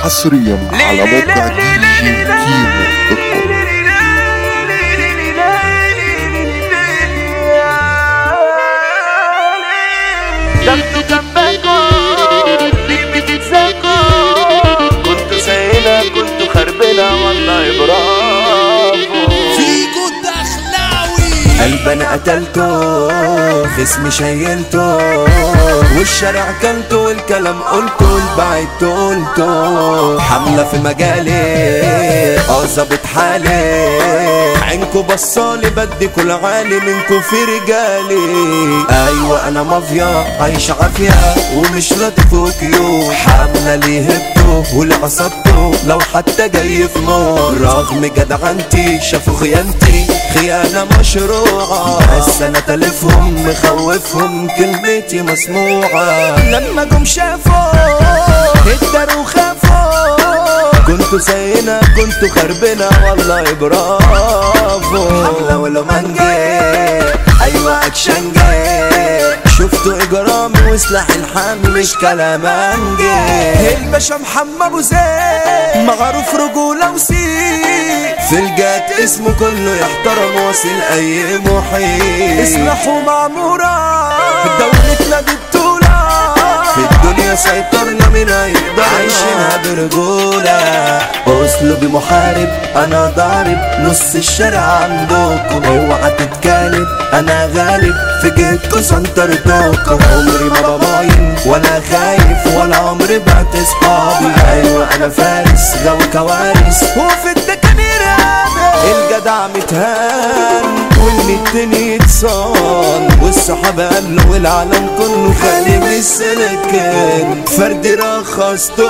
حصريا على موقع دي جي كيمو دوت كوم. دمته جنبكم ليه بتتزكوا كنت سايلة كنت خربانة والله برافو فيجو الدخلاوي قلب انا قتلته خصمي شيلته والشارع كلته والكلام قلته البعد قلته حملة في مجالي اه ظابط حالي عينكو بصالي بدي كل عالي منكو في رجالي ايوه انا مافيا عايش عافية ومش راضي فوق يوم حملة ليه هبته واللي عصبته لو حتى جاي في نار رغم جدعنتي شافوا خيانتي خيانة مشروعة بس انا تلفهم مخوفهم كلمتي مسموعة لما جم شافوا اتداروا وخافوا كنتوا ساينة كنتوا خربنا والله برافو حملة ولو منجي ايوه اكشن جاي شفتوا اجرامي وسلاح الحامي مش كلام انجي الباشا محمد ابو زيد معروف رجولة وسيء في الجات اسمه كله يحترم واصل اي محيط اسلحوا معمورة دولتنا دي بطولة في الدنيا سيطرنا من هيقدر عايشينها برجولة اسلوبي محارب انا ضارب نص الشارع عندكم اوعى تتكالب انا غالب في جهتكوا سنترتكم عمري ما بماين ولا خايف ولا عمري بعت اصحابي ايوه انا فارس غاوي كوارث وفي الدكانير الجدع متهان والمتين يتصان والصحابة قالوا والعالم كله خالي من السلكان فرد رخصته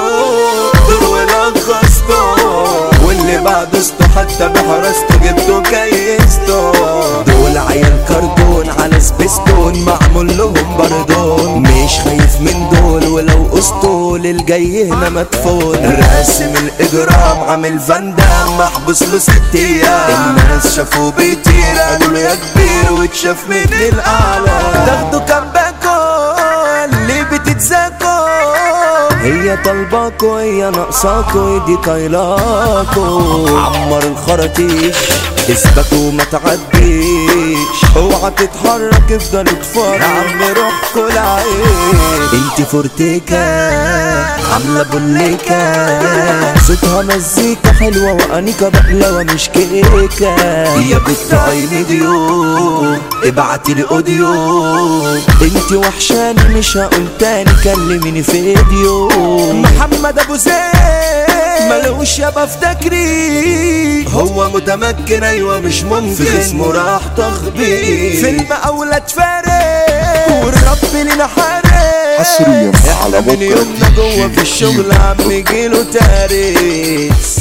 دور ولخصته واللي بعد استه حتى بحرسته جبته كيسته دول عيال كرتون على سبيستون معمول لهم بردون مش خايف من دول ولو اسطول الجاي هنا مدفون راسم الاجرام عامل فاندام محبوس له ست ايام الناس شافوه بيطير قالوا له يا كبير واتشاف من الاعلى تاخدوا كام باكو اللي بتتزاكو هي طالباكو هي ناقصاكو دي طايلاكو عمر الخراطيش اثبتوا ما تعديش اوعى تتحرك افضل اتفرج يا عم روح كل عيش انت فورتيكا عامله بوليكا صوتها مزيكا حلوه وانيكا بقلوه مش كيكه يا بنت عيني ديو ابعتي لي اوديو انت وحشاني مش هقول تاني كلميني فيديو محمد ابو زيد ملوش يابا افتكري هو متمكن ايوه مش ممكن في اسمه راح تخبي فيلم اولاد فارق والرب لنا حارق حصريا على من موقع يومنا دي جوه جي في الشغل كيمو عم يجيله تاريخ